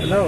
Hello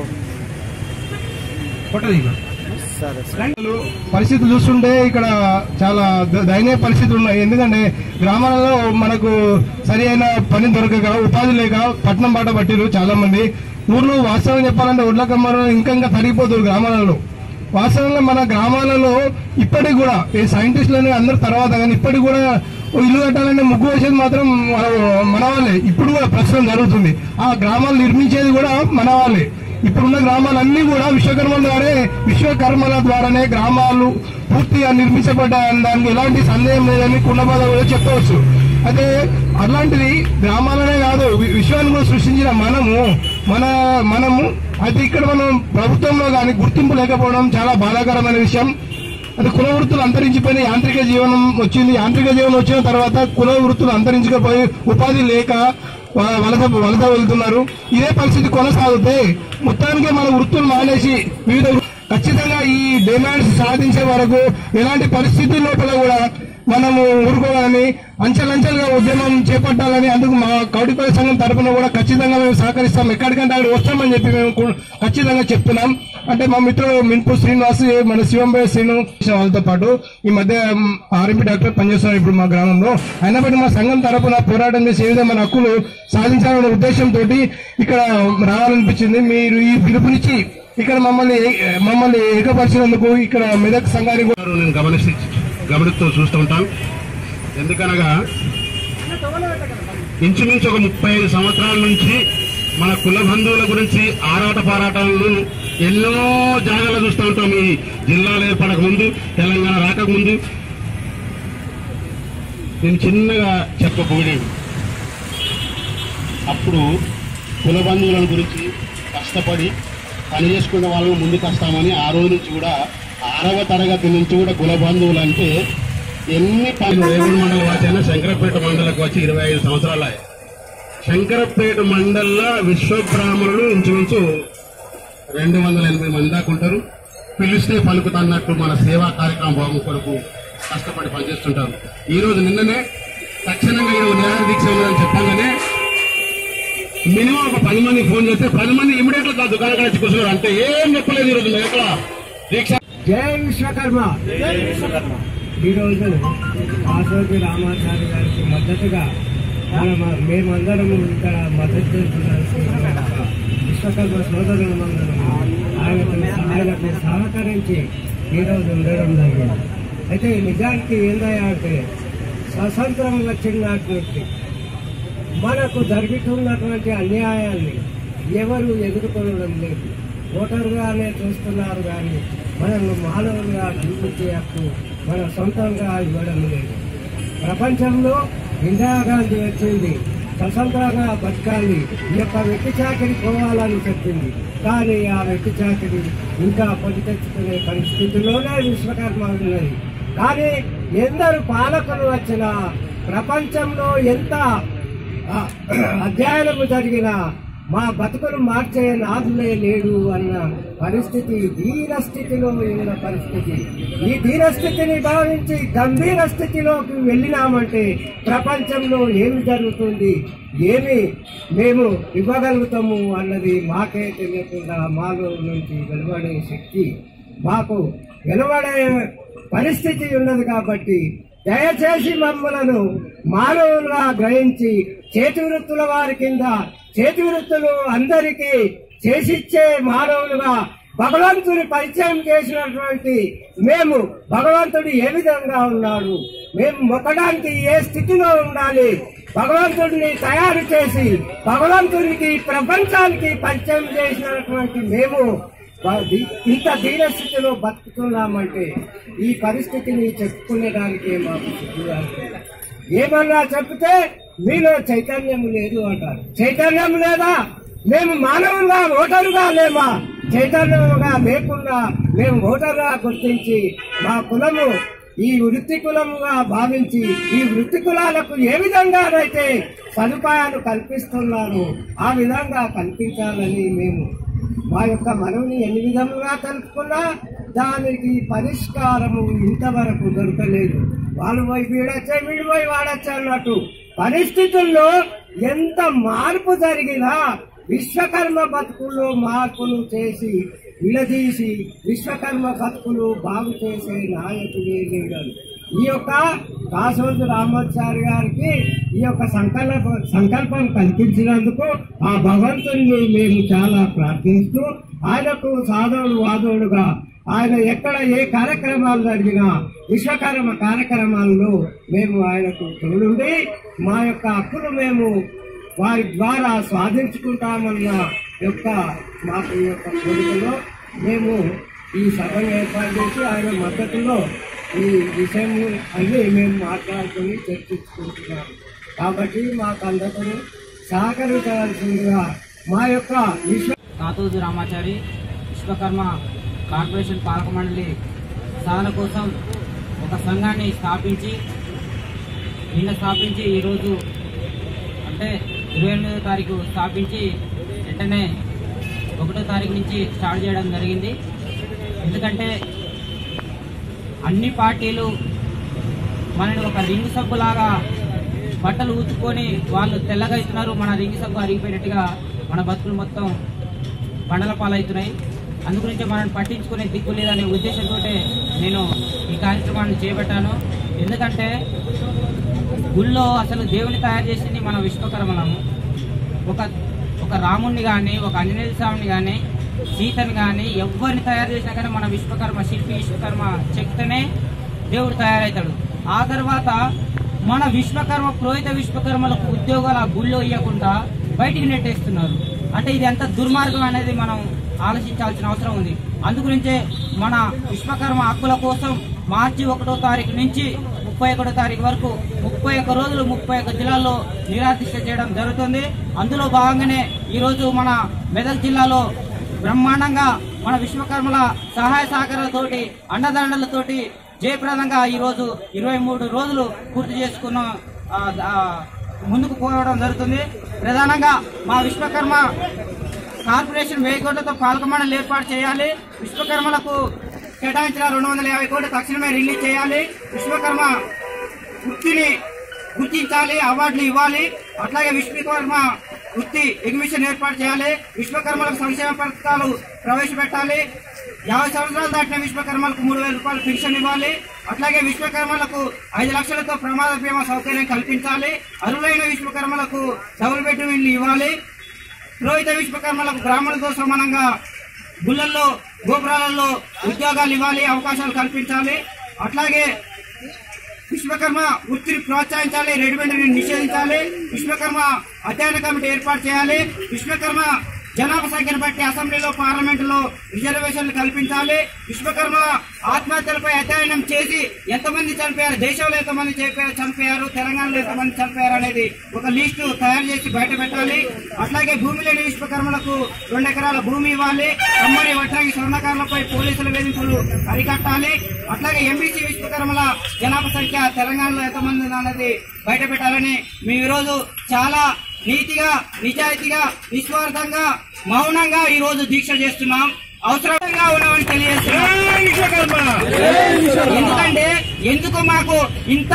photo దిగు. సరే అసలు పరిస్థితులు చూస్తుంటే ఇక్కడ చాలా ద- దయనీయ పరిస్థితులు ఉన్నాయి ఎందుకంటే గ్రామాలలో మనకు సరి అయిన పని దొరకక ఉపాధి లేక పట్నం బాట పట్టిరు చాలా మంది ఊర్లో వాస్తవం చెప్పాలంటే ఒడ్ల కమ్మరు ఇంకా ఇంకా తరిగిపోతారు గ్రామాలలో వాస్తవంగా మన గ్రామాలలో ఇప్పటికి కూడా ఈ సైంటిస్టులని అందరు తర్వాత కానీ ఇప్పటికి కూడా ఓ ఇల్లు కట్టాలంటే ముగ్గు వేసేది మాత్రం మన- మన వాళ్ళే ఇప్పుడు కూడా ప్రస్తుతం జరుగుతుంది ఆ గ్రామాలు నిర్మించేది కూడా మన వాళ్ళే ఇప్పుడున్న గ్రామాలన్నీ కూడా విశ్వకర్మ ద్వారే విశ్వకర్మల ద్వారానే గ్రామాలు పూర్తిగా నిర్మించబడ్డ దానికి ఎలాంటి సందేహం లేదని కుండబాధ కూడా చెప్పవచ్చు అయితే అలాంటిది గ్రామాలనే కాదు వి- విశ్వాన్ని కూడా సృష్టించిన మనము మన మనము అయితే ఇక్కడ మనం ప్రభుత్వంలో కానీ గుర్తింపు లేకపోవడం చాలా బాధాకరమైన విషయం అది కుల వృత్తులు అంతరించిపోయిన యాంత్రిక జీవనం వచ్చింది యాంత్రిక జీవనం వచ్చిన తర్వాత కుల వృత్తులు అంతరించకపోయి ఉపాధి లేక వల- వలస వలస వెళ్తున్నారు ఇదే పరిస్థితి కొనసాగితే మొత్తానికి మన వృత్తులు మానేసి వివిధ వృ- ఖచ్చితంగా ఈ డిమాండ్స్ సాధించే వరకు ఎలాంటి పరిస్థితి లోపల కూడా మనము ఊరుకోవాలని అంచెలంచెలుగా ఉద్యమం చేపట్టాలని అందుకు మా కౌటిపల్లి సంఘం తరపున కూడా ఖచ్చితంగా మేము సహకరిస్తాం ఎక్కడికంటే అక్కడ వస్తామని చెప్పి మేము కూడా ఖచ్చితంగా చెప్తున్నాం అంటే మా మిత్రుడు మిన్పు శ్రీనివాస్ మన శివంబై శ్రీను వాళ్ళతో పాటు ఈ మధ్య ఆర్ఎంపీ డాక్టర్ పనిచేస్తున్నారు ఇప్పుడు మా గ్రామంలో అయినప్పటికీ మా సంఘం తరపున పోరాటం చేసి ఏ విధంగా మన హక్కులు సాధించాలనే ఉద్దేశంతో ఇక్కడ రావాలనిపించింది మీరు ఈ పిలుపునిచ్చి ఇక్కడ మమ్మల్ని ఏ- మమ్మల్ని ఏకపరిచినందుకు ఇక్కడ మెదక్ సంఘానికి కూడా నేను గమనిస్తూ గమనిస్తూ చూస్తూ ఉంటాను ఎందుకనగా ఇంచుమించు ఒక ముప్పై ఐదు సంవత్సరాల నుంచి మన కుల బంధువుల గురించి ఆరాట పోరాటాలను ఎన్నో జాగాలు చూస్తూ ఉంటాం ఈ జిల్లాలు ఏర్పడక ముందు తెలంగాణ రాకముందు నేను చిన్నగా చెప్పబోయాను అప్పుడు కుల బంధువుల గురించి కష్టపడి పని చేసుకునే వాళ్ళని ముందుకు వస్తామని ఆ రోజు నుంచి కూడా ఆరవ తరగతి నుంచి కూడా కుల బంధువులు అంటే ఎన్ని పనులు రేగుడు మండల వాచైనా శంకరపేట మండలకు వచ్చి ఇరవై ఐదు సంవత్సరాలు అయ్యాయి శంకరపేట మండల విశ్వబ్రాహ్మణులు ఇంచుమించు రెండు వందల ఎనభై మంది దాకా ఉంటారు పిలిస్తే పలుకుతన్నట్టు మన సేవా కార్యక్రమం భాగం కొరకు కష్టపడి పనిచేస్తుంటారు ఈ రోజు నిన్ననే తక్షణంగా ఈరోజు నిరాహార దీక్ష ఉన్నదని చెప్పగానే మినిమం ఒక పది మంది ఫోన్ చేస్తే పది మంది ఇమీడియట్ గా దుకాణం కాడ వచ్చి కూర్చున్నారు అంటే ఏం చెప్పలేదు ఈరోజు మేము ఎక్కడ దీక్ష జై విశ్వకర్మ ఈరోజు ఆసోటి రామాచారి గారికి మద్దతుగా మన మేమందరము ఇక్కడ మద్దతు చేస్తున్నానికి ఒక విశ్వకర్మ సోదరులందరము ఆయనకు ఆయనకు సహకరించి ఈరోజు ఉండడం జరిగింది అయితే నిజానికి ఏందయ్యా అంటే స్వతంత్రం వచ్చినటువంటి మనకు జరుగుతున్నటువంటి అన్యాయాన్ని ఎవరు ఎదుర్కొనడం లేదు ఓటరుగానే చూస్తున్నారు కానీ మనల్ని మానవులుగా చూపించే హక్కు మన సొంతంగా ఇవ్వడం లేదు ప్రపంచంలో ఇందిరాగాంధీ వచ్చింది స్వతంత్రంగా బతకాలి ఈ యొక్క వెట్టి చాకరి పోవాలని చెప్పింది కానీ ఆ వెట్టి చాకరి ఇంకా పొడి తెచ్చుకునే పరిస్థితిలోనే విశ్వకర్మ ఉన్నది కానీ ఎందరు పాలకులు వచ్చినా ప్రపంచంలో ఎంత ఆ, అధ్యయనము జరిగిన మా బతుకును మార్చే నాదులే లేడు అన్న పరిస్థితి దీన స్థితిలో ఉన్న పరిస్థితి ఈ దీన స్థితిని భావించి గంభీర స్థితిలోకి వెళ్ళినామంటే ప్రపంచంలో ఏమి జరుగుతుంది ఏమి మేము ఇవ్వగలుగుతాము అన్నది మాకే తెలియకుండా మాలో నుంచి వెలువడే శక్తి మాకు వెలువడే పరిస్థితి ఉన్నది కాబట్టి దయచేసి మమ్మలను మానవులుగా గ్రహించి చేతి వృత్తుల వారి కింద చేతి వృత్తులు అందరికీ చేసిచ్చే మానవులుగా భగవంతుని పరిచయం చేసినటువంటి మేము భగవంతుడు ఏ విధంగా ఉన్నాడు మేము మొక్కడానికి ఏ స్థితిలో ఉండాలి భగవంతుడిని తయారు చేసి భగవంతునికి ప్రపంచానికి పరిచయం చేసినటువంటి మేము వా- ఇంత దీన స్థితిలో బతుకుతున్నామంటే ఈ పరిస్థితిని చెప్పుకునేదానికి మాకు సిగ్గుగా ఉంది. ఏమన్నా చెప్తే మీలో చైతన్యం లేదు అంటారు చైతన్యం లేదా మేము మానవులుగా ఓటరుగా లేమా చైతన్యముగా లేకుండా మేము ఓటరుగా గుర్తించి మా కులము ఈ వృత్తి కులముగా భావించి ఈ వృత్తి కులాలకు ఏ విధంగానైతే సదుపాయాలు కల్పిస్తున్నారో ఆ విధంగా కల్పించాలని మేము మా యొక్క మనవుని ఎన్ని విధములుగా కలుపుకున్నా దానికి పరిష్కారము ఇంతవరకు దొరకలేదు వాళ్ళు పోయి వీడొచ్చే వీడు పోయి వాడొచ్చే అన్నట్టు పరిస్థితుల్లో ఎంత మార్పు జరిగినా విశ్వకర్మ బతుకుల్లో మార్పులు చేసి విడదీసి విశ్వకర్మ బతుకులు బాగు చేసే నాయకుడే లీడరు ఈ యొక్క కాసోజు రామాచారి గారికి ఈ యొక్క సంకల్ప సంకల్పం కల్పించినందుకు ఆ భగవంతుని మేము చాలా ప్రార్థిస్తూ ఆయనకు సాధవుడు వాదవుడుగా ఆయన ఎక్కడ ఏ కార్యక్రమాలు జరిగినా విశ్వకర్మ కార్యక్రమాల్లో మేము ఆయనకు తోడుండి మా యొక్క హక్కులు మేము వారి ద్వారా స్వాధించుకుంటామన్న యొక్క మాకు ఈ యొక్క కోరికలో మేము ఈ సభను ఏర్పాటు చేసి ఆయన మద్దతులో ఈ విషయం అన్ని మేము మాట్లాడుకుని చర్చించుకుంటున్నాం కాబట్టి మాకు అందరూ సహకరించవలసిందిగా మా యొక్క విశ్వ కాతూజు రామాచారి విశ్వకర్మ కార్పొరేషన్ పాలక మండలి సాధన కోసం ఒక సంఘాన్ని స్థాపించి నిన్న స్థాపించి ఈరోజు అంటే ఇరవై ఎనిమిదో తారీఖు స్థాపించి వెంటనే ఒకటో తారీఖు నుంచి స్టార్ట్ చేయడం జరిగింది ఎందుకంటే అన్ని పార్టీలు మనని ఒక రింగ్ సబ్బులాగా బట్టలు ఊచుకొని వాళ్ళు తెల్లగా ఇస్తున్నారు మన రింగ్ సబ్బు అరిగిపోయినట్టుగా మన బతుకులు మొత్తం పండల పాలవుతున్నాయి అందుగురించి మనం పట్టించుకునే దిక్కు లేదనే ఉద్దేశంతో నేను ఈ కార్యక్రమాన్ని చేపట్టాను ఎందుకంటే గుళ్ళో అసలు దేవుని తయారు చేసింది మన విశ్వకర్మలము ఒక ఒక రాముణ్ణి కానీ ఒక ఆంజనేయ స్వామిని కానీ సీతని కానీ ఎవరిని తయారు చేసినా కానీ మన విశ్వకర్మ శిల్పి విశ్వకర్మ చెక్తనే దేవుడు తయారవుతాడు ఆ తర్వాత మన విశ్వకర్మ పురోహిత విశ్వకర్మలకు ఉద్యోగాలు ఆ గుళ్ళో ఇవ్వకుండా బయటికి నెట్టేస్తున్నారు అంటే ఇది ఎంత దుర్మార్గం అనేది మనం ఆలోచించాల్సిన అవసరం ఉంది అందుగురించే మన విశ్వకర్మ హక్కుల కోసం మార్చి ఒకటో తారీఖు నుంచి ముప్పై ఒకటో తారీఖు వరకు ముప్పై ఒక్క రోజులు ముప్పై ఒక్క జిల్లాల్లో నిరాదీక్ష చేయడం జరుగుతుంది అందులో భాగంగానే ఈరోజు మన మెదక్ జిల్లాలో బ్రహ్మాండంగా మన విశ్వకర్మల సహాయ సహకారాలతోటి అండదండలతోటి జయప్రదంగా ఈరోజు ఇరవై మూడు రోజులు పూర్తి చేసుకున్న ఆ, ఆ, ముందుకు పోవడం జరుగుతుంది ప్రధానంగా మా విశ్వకర్మ కార్పొరేషన్ వెయ్యి కోట్లతో పాలక మండలి ఏర్పాటు చేయాలి విశ్వకర్మలకు కేటాయించిన రెండు వందల యాభై కోట్లు తక్షణమే రిలీజ్ చేయాలి విశ్వకర్మ వృత్తిని గుర్తించాలి అవార్డులు ఇవ్వాలి అట్లాగే విశ్వకర్మ వృత్తి ఎగ్జిబిషన్ ఏర్పాటు చేయాలి విశ్వకర్మలకు సంక్షేమ పథకాలు ప్రవేశపెట్టాలి యాభై సంవత్సరాలు దాటిన విశ్వకర్మలకు మూడు వేల రూపాయలు పెన్షన్ ఇవ్వాలి అట్లాగే విశ్వకర్మలకు ఐదు లక్షలతో ప్రమాద బీమా సౌకర్యం కల్పించాలి అర్హులైన విశ్వకర్మలకు డబుల్ బెడ్రూమ్ ఇల్లు ఇవ్వాలి పురోహిత విశ్వకర్మలకు బ్రాహ్మణులతో సమానంగా గుళ్ళల్లో గోపురాలలో ఉద్యోగాలు ఇవ్వాలి అవకాశాలు కల్పించాలి అట్లాగే విశ్వకర్మ వృత్తిని ప్రోత్సహించాలి రెడీమేడ్ నిషేధించాలి విశ్వకర్మ అధ్యయన కమిటీ ఏర్పాటు చేయాలి విశ్వకర్మ జనాభా సంఖ్యను బట్టి అసెంబ్లీలో పార్లమెంటులో రిజర్వేషన్లు కల్పించాలి విశ్వకర్మ ఆత్మహత్యలపై అధ్యయనం చేసి ఎంతమంది చనిపోయారు దేశంలో ఎంతమంది చనిపోయారు చనిపోయారు తెలంగాణలో ఎంతమంది చనిపోయారు అనేది ఒక లిస్టు తయారు చేసి బయట పెట్టాలి అట్లాగే భూమి లేని విశ్వకర్మలకు రెండు ఎకరాల భూమి ఇవ్వాలి కమ్మరి వడ్రంగి స్వర్ణకారులపై పోలీసుల వేధింపులు అరికట్టాలి అట్లాగే ఎంబీసీ విశ్వకర్మల జనాభా సంఖ్య తెలంగాణలో ఎంతమంది ఉంది అన్నది బయట పెట్టాలని మేము ఈరోజు చాలా నీతిగా నిజాయితీగా నిస్వార్థంగా మౌనంగా ఈ రోజు దీక్ష చేస్తున్నాం అవసరంగా ఉన్నామని తెలియజేస్తున్నాం ఎందుకంటే ఎందుకు మాకు ఇంత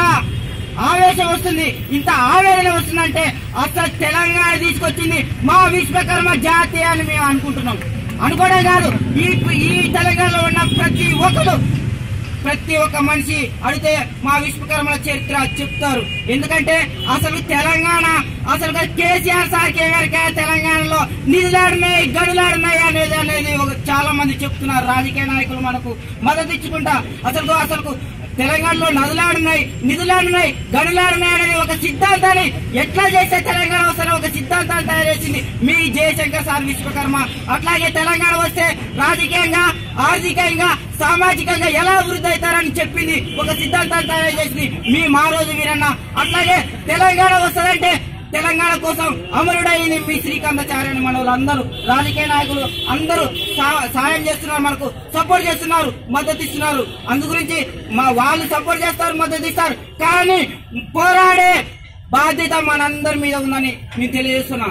ఆవేశం వస్తుంది ఇంత ఆవేదన వస్తుందంటే అసలు తెలంగాణ తీసుకొచ్చింది మా విశ్వకర్మ జాతి అని మేము అనుకుంటున్నాం అనుకోవడం కాదు ఈ ఈ తెలంగాణలో ఉన్న ప్రతి ఒక్కరు ప్రతి ఒక్క మనిషి అడిగితే మా విశ్వకర్మల చరిత్ర చెప్తారు ఎందుకంటే అసలు తెలంగాణ అసలు కేసీఆర్ సార్ గారికి తెలంగాణలో నిధులాడినాయి గడులాడినాయి అనేది అనేది ఒక చాలా మంది చెప్తున్నారు రాజకీయ నాయకులు మనకు మద్దతు ఇచ్చుకుంటా అసలు అసలు తెలంగాణలో నదులాడున్నాయి నిధులాడున్నాయి గనులాడున్నాయి అనేది ఒక సిద్ధాంతాన్ని ఎట్లా చేస్తే తెలంగాణ వస్తే ఒక సిద్ధాంతాన్ని తయారు చేసింది మీ జయశంకర్ సార్ విశ్వకర్మ అట్లాగే తెలంగాణ వస్తే రాజకీయంగా ఆర్థికంగా సామాజికంగా ఎలా అభివృద్ధి అవుతారని చెప్పింది ఒక సిద్ధాంతాన్ని తయారు చేసింది మీ మా రోజు వీరన్న అట్లాగే తెలంగాణ వస్తుందంటే తెలంగాణ కోసం అమరుడైంది మీ శ్రీకాంతాచార్య మన అందరూ రాజకీయ నాయకులు అందరూ సా- సాయం చేస్తున్నారు మనకు సపోర్ట్ చేస్తున్నారు మద్దతు ఇస్తున్నారు అందు గురించి మా వాళ్ళు సపోర్ట్ చేస్తారు మద్దతు ఇస్తారు కానీ పోరాడే బాధ్యత మనందరి మీద ఉందని నేను తెలియజేస్తున్నా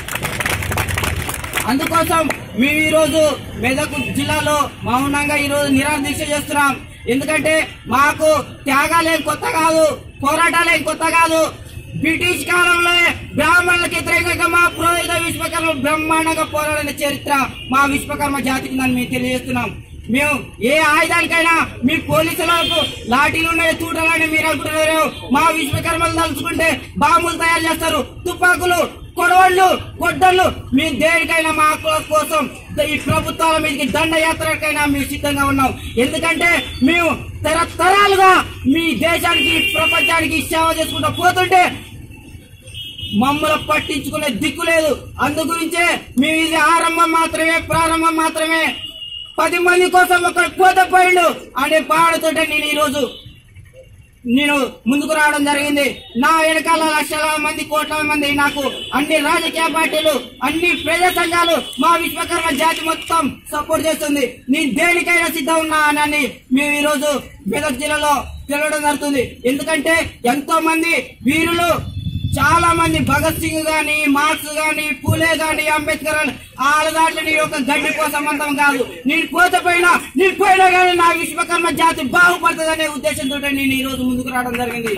అందుకోసం మేము ఈ రోజు మెదక్ జిల్లాలో మౌనంగా ఈ రోజు నిరాహార దీక్ష చేస్తున్నాం ఎందుకంటే మాకు త్యాగాలేం కొత్త కాదు పోరాటాలేం కొత్త కాదు బ్రిటిష్ కాలంలో బ్రాహ్మణులకు వ్యతిరేకంగా మా పురోహిత విశ్వకర్మ బ్రహ్మాండంగా పోరాడిన చరిత్ర మా విశ్వకర్మ జాతికి ఉందని మేము తెలియజేస్తున్నాం మేము ఏ ఆయుధానికైనా మీ పోలీసులకు లాఠీలు ఉన్నాయి తూటాలని మీరు అనుకుంటున్నారు మా విశ్వకర్మలు తలుచుకుంటే బాంబులు తయారు చేస్తారు తుపాకులు కొడవళ్ళు గొడ్డళ్ళు మేము దేనికైనా మా హక్కుల కోసం ఈ ప్రభుత్వాల మీదకి దండయాత్రకైనా మేము సిద్ధంగా ఉన్నాం ఎందుకంటే మేము తరతరాలుగా మీ దేశానికి ప్రపంచానికి సేవ చేసుకుంటూ పోతుంటే మమ్మల్ని పట్టించుకునే దిక్కు లేదు అందు గురించే మేము ఇది ఆరంభం మాత్రమే ప్రారంభం మాత్రమే పది మంది కోసం ఒక కోత పోయిండు అనే పాడుతుంటే నేను ఈరోజు నేను ముందుకు రావడం జరిగింది నా వెనకాల లక్షల మంది కోట్ల మంది నాకు అన్ని రాజకీయ పార్టీలు అన్ని ప్రజా సంఘాలు మా విశ్వకర్మ జాతి మొత్తం సపోర్ట్ చేస్తుంది నేను దేనికైనా సిద్ధం ఉన్నా అని మేము ఈ రోజు మెదక్ జిల్లాలో తెలవడం జరుగుతుంది ఎందుకంటే ఎంతో మంది వీరులు చాలా మంది భగత్ సింగ్ గాని మార్క్స్ గాని పూలే గాని అంబేద్కర్ గాని వాళ్ళ దాంట్లో నీ యొక్క గడ్డి కోసం అంతం కాదు నేను పోతపోయినా నేను పోయినా గానీ నా విశ్వకర్మ జాతి బాగుపడుతుందనే ఉద్దేశంతో నేను ఈ రోజు ముందుకు రావడం జరిగింది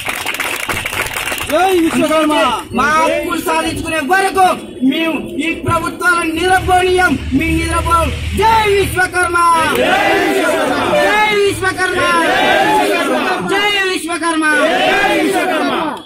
మా హక్కులు సాధించుకునే వరకు మేము ఈ ప్రభుత్వాలను నిరబోనీయం మీ నిరబోం జై విశ్వకర్మ జై విశ్వకర్మ జై విశ్వకర్మ